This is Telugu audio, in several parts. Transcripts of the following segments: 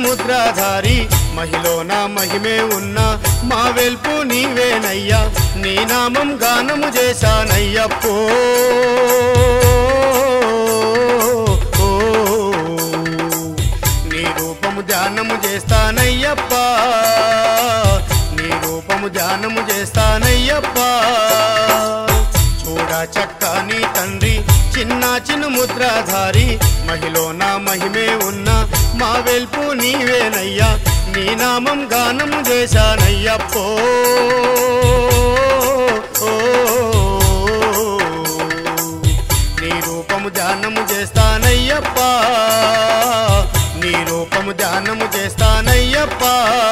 ముద్రాధారి మహిలోన మహిమే ఉన్న మా వెల్పు నీవేనయ్యా నీ నామం గానము చేశానయ్యప్పో నీ రూపము ధ్యానము చేస్తానయ్యప్ప నీ రూపము ధ్యానము చేస్తానయ్యప్ప చూడ చక్కని తండ్రి చిన్న చిన్న ముద్రాధారి మహిలోన మహిమే ఉన్న మా వెల్పు నీవేనయ్యా నీ నామం గానము చేశానయ్యప్పో నీ రూపము ధ్యానము చేస్తానయ్యప్ప నీ రూపము ధ్యానము చేస్తానయ్యప్ప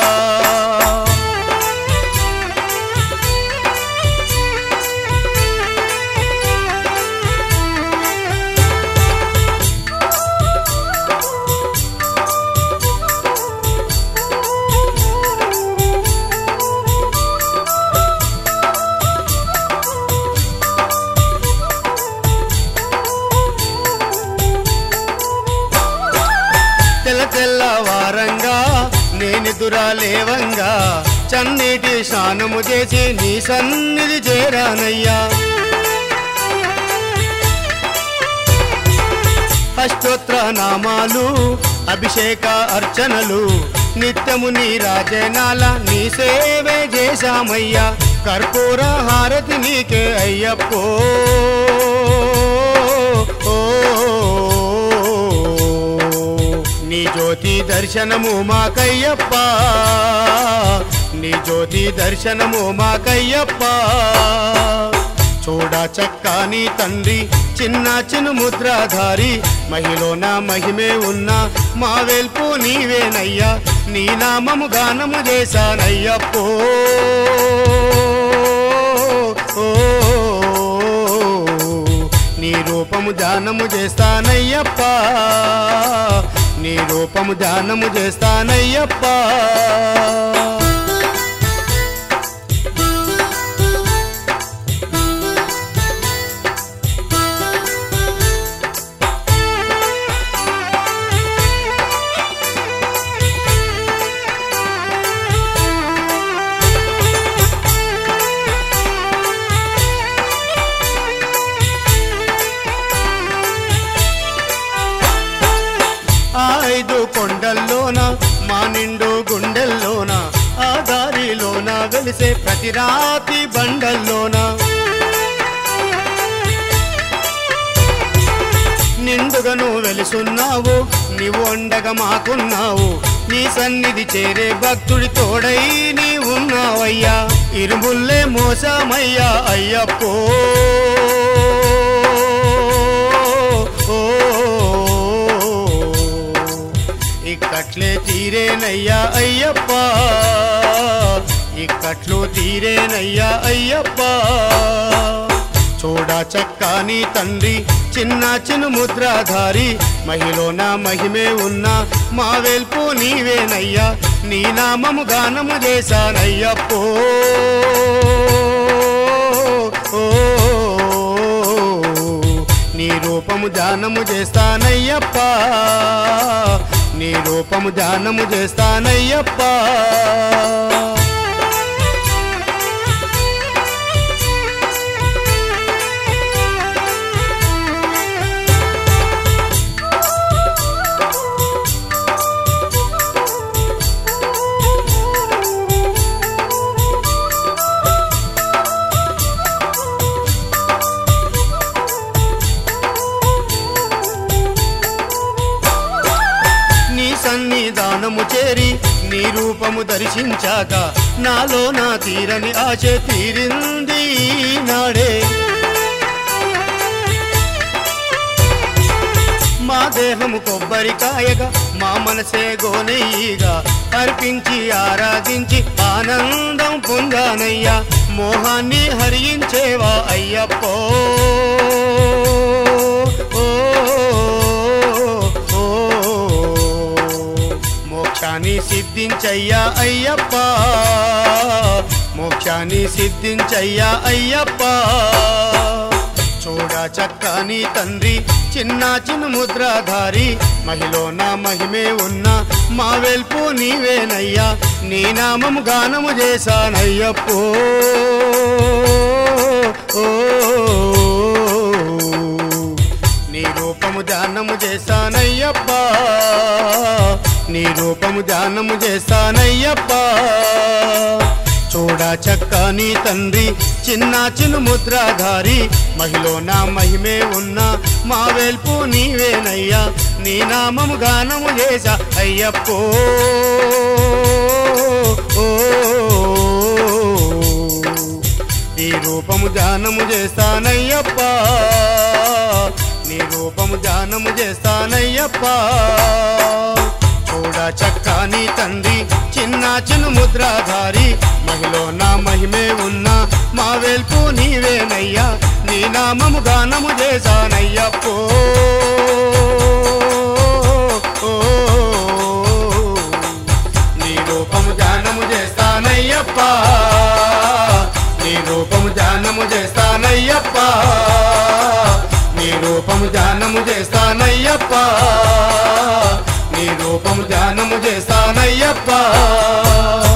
తెల్ల తెల్ల వారంగా నేనెదురా లేవంగా చన్నీటి స్నానము చేసి నీ సన్నిధి చేరానయ్యా అష్టోత్ర నామాలు అభిషేక అర్చనలు నిత్యము నీ రాజనాల నీ సేవే చేశామయ్యా కర్పూర హారతి నీకే అయ్యప్పో నీ జ్యోతి దర్శనము మాకయ్యప్ప నీ జ్యోతి దర్శనము మాకయ్యప్ప చూడ చక్కని తండ్రి చిన్న చిన్న ముద్రాధారి మహిలోన మహిమే ఉన్న మా వెల్పు నీవేనయ్యా నీ నామము గానము చేశానయ్యప్పో నీ రూపము ధ్యానము చేస్తానయ్యప్ప నీ రూపము ధ్యానము చేస్తానయ్యప్ప ఆ ఐదు కొండల్లోన మా నిండు గుండెల్లోన ఆ దారిలోన వెలిసే ప్రతి రాతి బండల్లోన నిండుగను వెలుసున్నావు నీవు ఉండగా మాకున్నావు నీ సన్నిధి చేరే భక్తుడి తోడై నీ ఉన్నావయ్యా ఇరుముల్లే మోసమయ్యా అయ్యప్పో ఇక్కట్లే తీరేనయ్యా అయ్యప్ప ఇక్కట్లు తీరేనయ్యా అయ్యప్ప చూడ చక్కని తండ్రి చిన్న చిన్న ముద్రాధారి మహిలోన మహిమే ఉన్న మా వెల్పు నీవేనయ్యా నీ నామము గానము చేశానయ్యప్పో నీ రూపము ధ్యానము చేస్తానయ్యప్ప నీ రూపము ధ్యానము చేస్తానయ్యప్ప నీ సన్నిధానము చేరి నీ రూపము దర్శించాక నాలో నా తీరని ఆశ తీరింది నాడే మా దేహము కొబ్బరికాయగా మా మనసే గోనెయ్యిగా అర్పించి ఆరాధించి ఆనందం పొందానయ్యా మోహాన్ని హరించేవా అయ్యప్పో ఓ, ఓ, మోక్షాన్ని సిద్ధించయ్యా అయ్యప్ప మోక్షాన్ని సిద్ధించయ్యా అయ్యప్ప చూడ చక్కని తండ్రి చిన్న చిన్న ముద్రాధారి మహిలోన మహిమే ఉన్న మా వెల్పు నీవేనయ్యా నీ నామము గానము చేశానయ్యప్పో ఓ, నీ రూపము ధ్యానము చేశానయ్యప్పా నీ రూపము ధ్యానము చేశానయ్యప్పా చూడా చక్కని తండ్రి చిన్న చిన్న ముద్రాధారి మహిలో నా మహిమే ఉన్న మా వెల్పు నీవేనయ్యా నీ నామము గానము చేశా అయ్యప్పో ఓ, నీ రూపము ధ్యానము చేస్తానయ్యప్పా నీ రూపము ధ్యానము చేస్తానయ్యప్పా చూడ చక్కని తండ్రి చిన్న చిన్న ముద్రాధారి మహిలో నా మహిమే ఉన్న మా వెల్పు నీవేనయ్యా నీ నామము గానము చేశానయ్యప్పో ఓ, నీ రూపము ధ్యానము చేస్తానయ్యప్పా నీ రూపము ధ్యానము చేస్తానయ్యప్పా నీ రూపము ధ్యానము చేస్తానయ్యప్పా నీ రూపము ధ్యానము చేస్తానయ్యప్పా